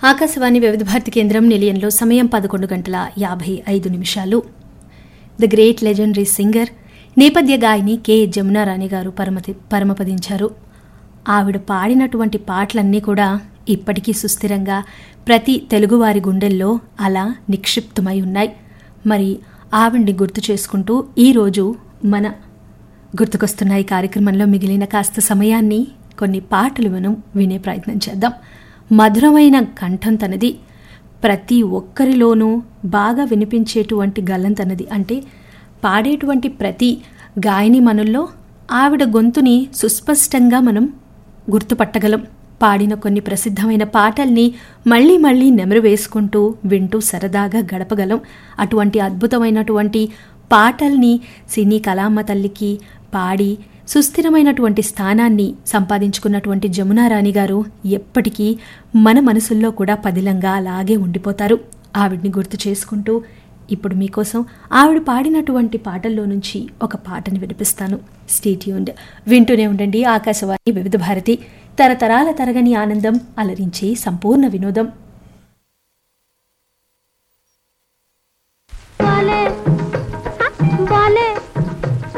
ఆకాశవాణి వివిధ భారతి కేంద్రం నిలయంలో సమయం పదకొండు గంటల యాభై ఐదు నిమిషాలు ద గ్రేట్ లెజెండరీ సింగర్ నేపథ్య గాయని కె జమునారాణి గారు పరమతి పరమపదించారు ఆవిడ పాడినటువంటి పాటలన్నీ కూడా ఇప్పటికీ సుస్థిరంగా ప్రతి తెలుగువారి గుండెల్లో అలా నిక్షిప్తమై ఉన్నాయి మరి ఆవిడ్ని గుర్తు చేసుకుంటూ ఈరోజు మన గుర్తుకొస్తున్న ఈ కార్యక్రమంలో మిగిలిన కాస్త సమయాన్ని కొన్ని పాటలు మనం వినే ప్రయత్నం చేద్దాం మధురమైన కంఠం తనది ప్రతి ఒక్కరిలోనూ బాగా వినిపించేటువంటి గల్లం తనది అంటే పాడేటువంటి ప్రతి గాయని మనుల్లో ఆవిడ గొంతుని సుస్పష్టంగా మనం గుర్తుపట్టగలం పాడిన కొన్ని ప్రసిద్ధమైన పాటల్ని మళ్ళీ మళ్ళీ నెమరు వేసుకుంటూ వింటూ సరదాగా గడపగలం అటువంటి అద్భుతమైనటువంటి పాటల్ని సినీ కళామ్మ తల్లికి పాడి సుస్థిరమైనటువంటి స్థానాన్ని సంపాదించుకున్నటువంటి జమునారాణి గారు ఎప్పటికీ మన మనసుల్లో కూడా పదిలంగా అలాగే ఉండిపోతారు ఆవిడ్ని గుర్తు చేసుకుంటూ ఇప్పుడు మీకోసం ఆవిడ పాడినటువంటి పాటల్లో నుంచి ఒక పాటని వినిపిస్తాను స్టేట్యూన్డ్ వింటూనే ఉండండి ఆకాశవాణి వివిధ భారతి తరతరాల తరగని ఆనందం అలరించే సంపూర్ణ వినోదం